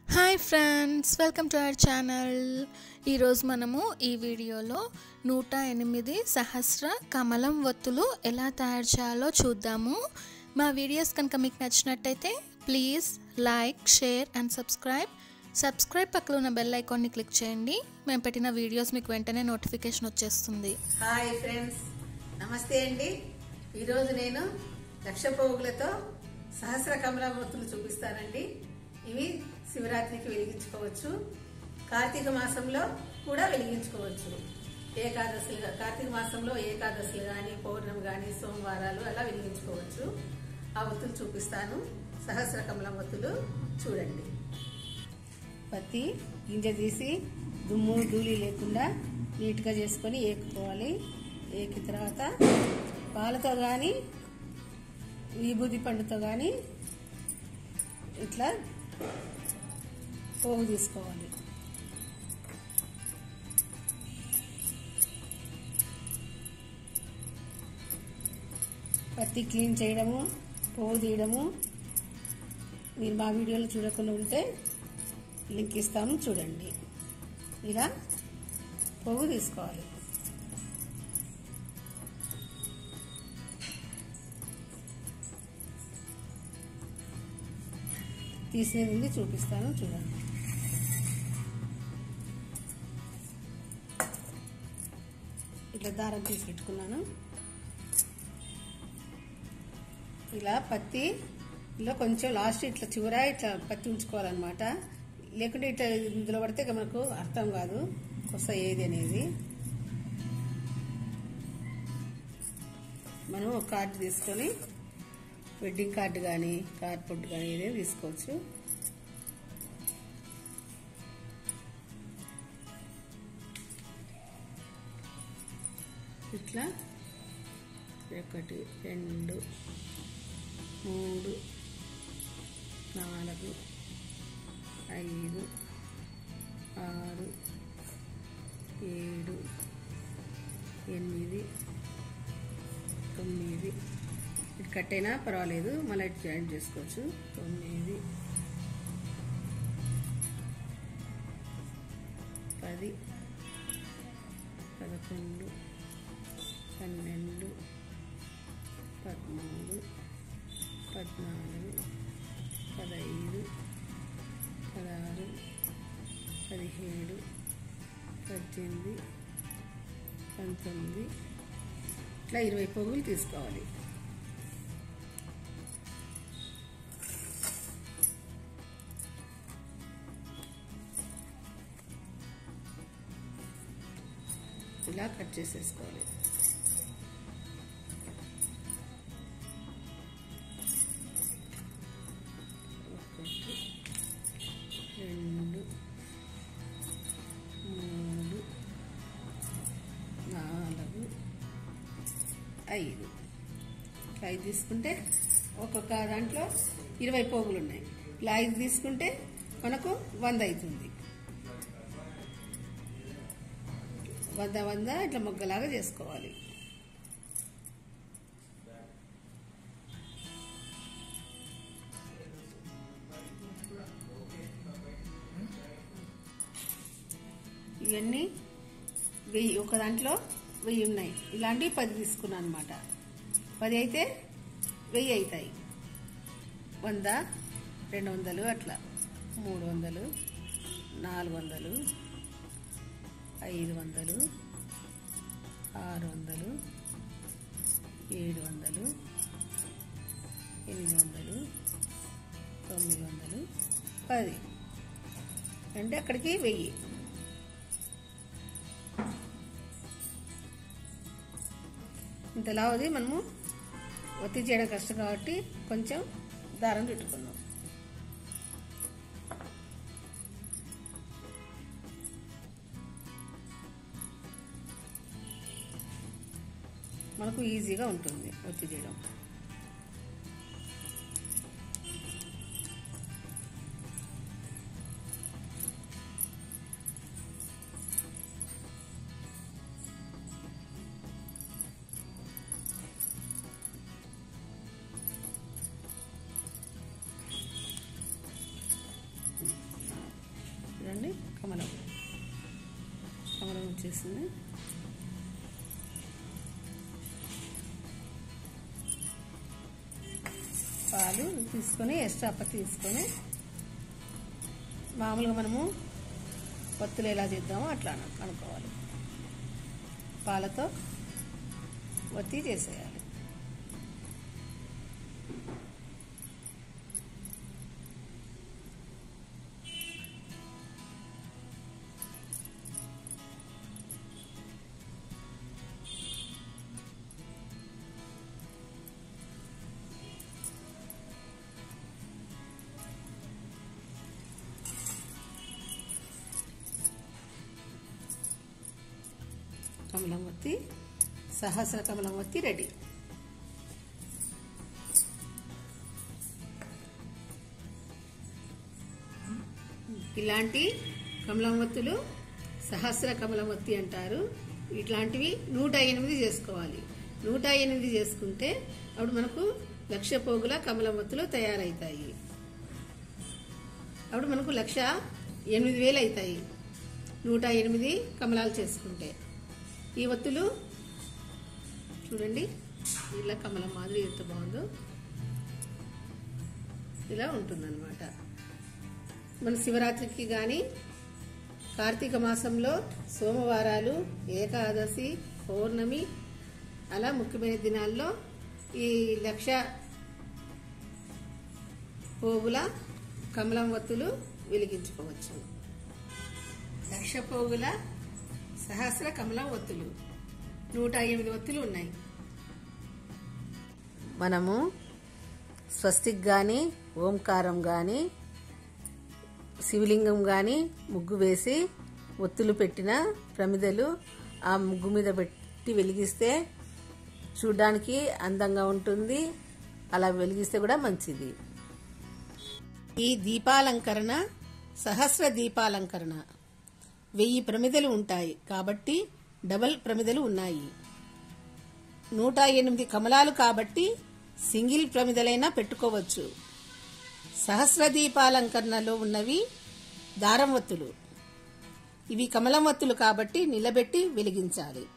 hi friends welcome to our channel ఈరోజు మనము ఈ వీడియోలో నూట ఎనిమిది సహస్ర కమలం ఒత్తులు ఎలా తయారు చేయాలో చూద్దాము మా వీడియోస్ కనుక మీకు నచ్చినట్టయితే please like share and subscribe subscribe పక్కన ఉన్న బెల్ ఐకాన్ని క్లిక్ చేయండి మేము పెట్టిన వీడియోస్ మీకు వెంటనే నోటిఫికేషన్ వచ్చేస్తుంది హాయ్ ఫ్రెండ్స్ నమస్తే అండి ఈరోజు నేను లక్ష పోగులతో సహస్ర కమలామూర్తులు చూపిస్తానండి ఇవి శివరాత్రికి వెలిగించుకోవచ్చు కార్తీక మాసంలో కూడా వెలిగించుకోవచ్చు ఏకాదశులు కార్తీక మాసంలో ఏకాదశులు కానీ పౌర్ణమి కానీ సోమవారాలు అలా వెలిగించుకోవచ్చు ఆ ఒత్తులు చూపిస్తాను సహస్ర కమలమొత్తులు చూడండి పత్తి గింజ తీసి దుమ్ము ధూళి లేకుండా నీట్గా చేసుకొని ఏకుకోవాలి ఏకిన తర్వాత పాలతో కానీ విభూతి పండుతో కానీ ఇట్లా పోగు తీసుకోవాలి పత్తి క్లీన్ చేయడము పోగు తీయడము మీరు మా వీడియోలు చూడకుండా ఉంటే లింక్ ఇస్తాము చూడండి ఇలా పోగు తీసుకోవాలి తీసేది ఉంది చూపిస్తాను చూడండి ఇట్లా దారం తీసి పెట్టుకున్నాను ఇలా పత్తి ఇలా కొంచెం లాస్ట్ ఇట్లా చివర ఇట్లా పత్తి ఉంచుకోవాలన్నమాట లేకుంటే ఇట్లా ఇందులో పడితే ఇక మనకు అర్థం కాదు కొస ఏది అనేది మనం ఒక కార్డు తీసుకొని వెడ్డింగ్ కార్డు కానీ కార్డ్ ఫుడ్ కానీ ఏదైనా తీసుకోవచ్చు ఇట్లా ఒకటి రెండు మూడు నాలుగు ఐదు ఆరు ఏడు ఎనిమిది తొమ్మిది ఇటు కట్ అయినా పర్వాలేదు మళ్ళీ ఇటు జాయింట్ చేసుకోవచ్చు తొమ్మిది పది పదకొండు పన్నెండు పదమూడు పద్నాలుగు పదహైదు పదహారు పదిహేడు పద్దెనిమిది పంతొమ్మిది ఇట్లా ఇరవై పోగులు తీసుకోవాలి ఇలా కట్ చేసేసుకోవాలి ఒకటి రెండు మూడు నాలుగు ఐదు ఐదు తీసుకుంటే ఒక్కొక్క దాంట్లో ఇరవై పోగులు ఉన్నాయి ఇలా ఐదు తీసుకుంటే మనకు వంద అవుతుంది వంద వంద ఇట్లా మొగ్గలాగా చేసుకోవాలి ఇవన్నీ వెయ్యి ఒక దాంట్లో వెయ్యి ఉన్నాయి ఇలాంటివి పది తీసుకున్నాను అనమాట పది అయితే వెయ్యి అవుతాయి వంద రెండు వందలు అట్లా మూడు వందలు నాలుగు వందలు ఐదు వందలు ఆరు వందలు ఏడు వందలు ఎనిమిది వందలు తొమ్మిది వందలు పది అంటే అక్కడికి వెయ్యి ఇంతలా అది మనము ఒత్తి చేయడం కష్టం కాబట్టి కొంచెం దారం చుట్టుకుందాం మనకు ఈజీగా ఉంటుంది ఒత్తి చేయడం కమలం కమలం వచ్చేసింది పాలు తీసుకొని ఎక్స్ట్రా పత్తి తీసుకొని మామూలుగా మనము పత్తులు ఎలా చేద్దామో అట్లా అను- అనుకోవాలి పాలతో ఒత్తి చేసేయాలి కమలం ఒత్తి సహస్ర కమలం ఒత్తి రెడీ ఇలాంటి కమలం ఒత్తులు సహస్ర కమలం ఒత్తి అంటారు ఇట్లాంటివి నూట ఎనిమిది చేసుకోవాలి నూట ఎనిమిది చేసుకుంటే అప్పుడు మనకు లక్ష పోగుల కమలం ఒత్తులు తయారవుతాయి అప్పుడు మనకు లక్ష ఎనిమిది వేలు అవుతాయి నూట ఎనిమిది కమలాలు చేసుకుంటే ఈ ఒత్తులు చూడండి ఇలా కమలం మాదిరి ఎంత బాగుందో ఇలా ఉంటుందన్నమాట మన శివరాత్రికి కానీ కార్తీక మాసంలో సోమవారాలు ఏకాదశి పౌర్ణమి అలా ముఖ్యమైన దినాల్లో ఈ లక్ష పోగుల కమలం ఒత్తులు వెలిగించుకోవచ్చు లక్ష పోగుల సహస్ర కమలం ఒత్తులు నూట ఎనిమిది ఒత్తులు ఉన్నాయి మనము స్వస్తిక్ కానీ ఓంకారం కానీ శివలింగం కానీ ముగ్గు వేసి ఒత్తులు పెట్టిన ప్రమిదలు ఆ ముగ్గు మీద పెట్టి వెలిగిస్తే చూడ్డానికి అందంగా ఉంటుంది అలా వెలిగిస్తే కూడా మంచిది ఈ దీపాలంకరణ సహస్ర దీపాలంకరణ వెయ్యి ప్రమిదలు ఉంటాయి కాబట్టి డబల్ ప్రమిదలు ఉన్నాయి నూట ఎనిమిది కమలాలు కాబట్టి సింగిల్ ప్రమిదలైనా పెట్టుకోవచ్చు సహస్ర దీపాలంకరణలో ఉన్నవి దారం ఒత్తులు ఇవి కమలం ఒత్తులు కాబట్టి నిలబెట్టి వెలిగించాలి